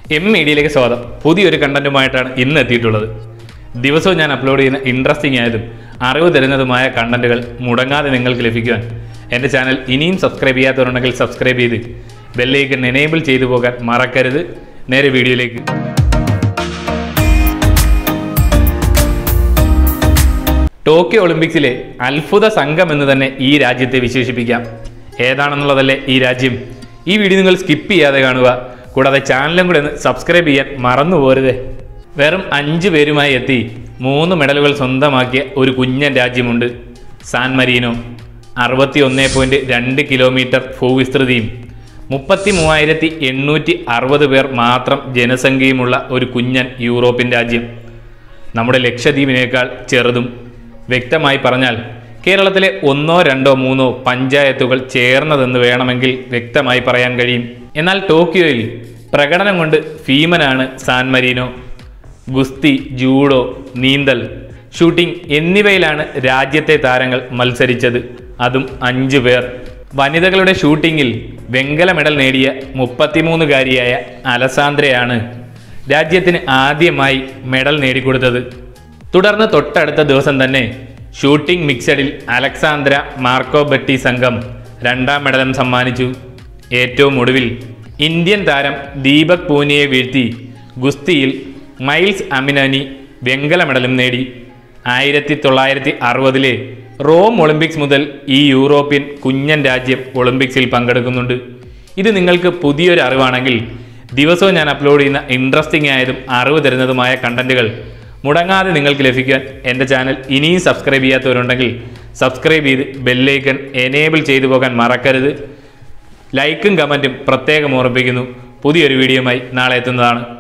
M മീഡിയയിലേക്ക് സ്വാഗതം പുതിയൊരു കണ്ടന്റുമായിട്ടാണ് ഇന്ന് എത്തിയിട്ടുള്ളത് ദിവസവും ഞാൻ അപ്ലോഡ് ചെയ്യുന്ന ഇൻട്രസ്റ്റിംഗ് ആയതും അറിവ് തരുന്നതുമായ കണ്ടന്റുകൾ മുടങ്ങാതെ നിങ്ങൾക്ക് ലഭിക്കുവാൻ എൻ്റെ ചാനൽ ഇനിയും സബ്സ്ക്രൈബ് ചെയ്യാത്തവരുണ്ടെങ്കിൽ സബ്സ്ക്രൈബ് ചെയ്ത് ബെല്ലൈക്കൺ എനേബിൾ ചെയ്തു പോകാൻ മറക്കരുത് നേരെ വീഡിയോയിലേക്ക് ടോക്കിയോ ഒളിമ്പിക്സിലെ അത്ഭുത സംഘം എന്ന് തന്നെ ഈ രാജ്യത്തെ വിശേഷിപ്പിക്കാം ഏതാണെന്നുള്ളതല്ലേ ഈ രാജ്യം ഈ വീഡിയോ നിങ്ങൾ സ്കിപ്പ് ചെയ്യാതെ കാണുക കൂടാതെ ചാനലും കൂടെ ഒന്ന് സബ്സ്ക്രൈബ് ചെയ്യാൻ മറന്നു പോരുതേ വെറും അഞ്ച് പേരുമായി എത്തി മൂന്ന് മെഡലുകൾ സ്വന്തമാക്കിയ ഒരു കുഞ്ഞൻ രാജ്യമുണ്ട് സാൻ മരീനോ അറുപത്തി ഒന്ന് പോയിൻറ്റ് രണ്ട് കിലോമീറ്റർ ഭൂവിസ്തൃതിയും മുപ്പത്തി മൂവായിരത്തി എണ്ണൂറ്റി അറുപത് പേർ മാത്രം ജനസംഖ്യയുമുള്ള ഒരു കുഞ്ഞൻ യൂറോപ്യൻ രാജ്യം നമ്മുടെ ലക്ഷദ്വീപിനേക്കാൾ ചെറുതും വ്യക്തമായി പറഞ്ഞാൽ കേരളത്തിലെ ഒന്നോ രണ്ടോ മൂന്നോ പഞ്ചായത്തുകൾ ചേർന്നതെന്ന് വേണമെങ്കിൽ വ്യക്തമായി പറയാൻ കഴിയും എന്നാൽ ടോക്കിയോയിൽ പ്രകടനം കൊണ്ട് ഭീമനാണ് സാൻ മരീനോ ഗുസ്തി ജൂഡോ നീന്തൽ ഷൂട്ടിംഗ് എന്നിവയിലാണ് രാജ്യത്തെ താരങ്ങൾ മത്സരിച്ചത് അതും അഞ്ചു പേർ വനിതകളുടെ ഷൂട്ടിങ്ങിൽ വെങ്കല മെഡൽ നേടിയ മുപ്പത്തിമൂന്നുകാരിയായ അലസാന്ദ്രയാണ് രാജ്യത്തിന് ആദ്യമായി മെഡൽ നേടിക്കൊടുത്തത് തുടർന്ന് തൊട്ടടുത്ത ദിവസം തന്നെ ഷൂട്ടിംഗ് മിക്സഡിൽ അലക്സാന്ദ്ര മാർക്കോ ബെട്ടി സംഘം രണ്ടാം മെഡലും സമ്മാനിച്ചു ഏറ്റവും ഒടുവിൽ ഇന്ത്യൻ താരം ദീപക് പൂനിയെ വീഴ്ത്തി ഗുസ്തിയിൽ മൈൽസ് അമിനാനി വെങ്കല മെഡലും നേടി ആയിരത്തി തൊള്ളായിരത്തി അറുപതിലെ റോം ഒളിമ്പിക്സ് മുതൽ ഈ യൂറോപ്യൻ കുഞ്ഞൻ രാജ്യം ഒളിമ്പിക്സിൽ പങ്കെടുക്കുന്നുണ്ട് ഇത് നിങ്ങൾക്ക് പുതിയൊരു അറിവാണെങ്കിൽ ദിവസവും ഞാൻ അപ്ലോഡ് ചെയ്യുന്ന ഇൻട്രസ്റ്റിംഗ് ആയതും അറിവ് തരുന്നതുമായ കണ്ടന്റുകൾ മുടങ്ങാതെ നിങ്ങൾക്ക് ലഭിക്കാൻ എൻ്റെ ചാനൽ ഇനിയും സബ്സ്ക്രൈബ് ചെയ്യാത്തവരുണ്ടെങ്കിൽ സബ്സ്ക്രൈബ് ചെയ്ത് ബെല്ലൈക്കൺ എനേബിൾ ചെയ്തു പോകാൻ മറക്കരുത് ലൈക്കും കമൻറ്റും പ്രത്യേകം ഓർമ്മിപ്പിക്കുന്നു പുതിയൊരു വീഡിയോയുമായി നാളെ എത്തുന്നതാണ്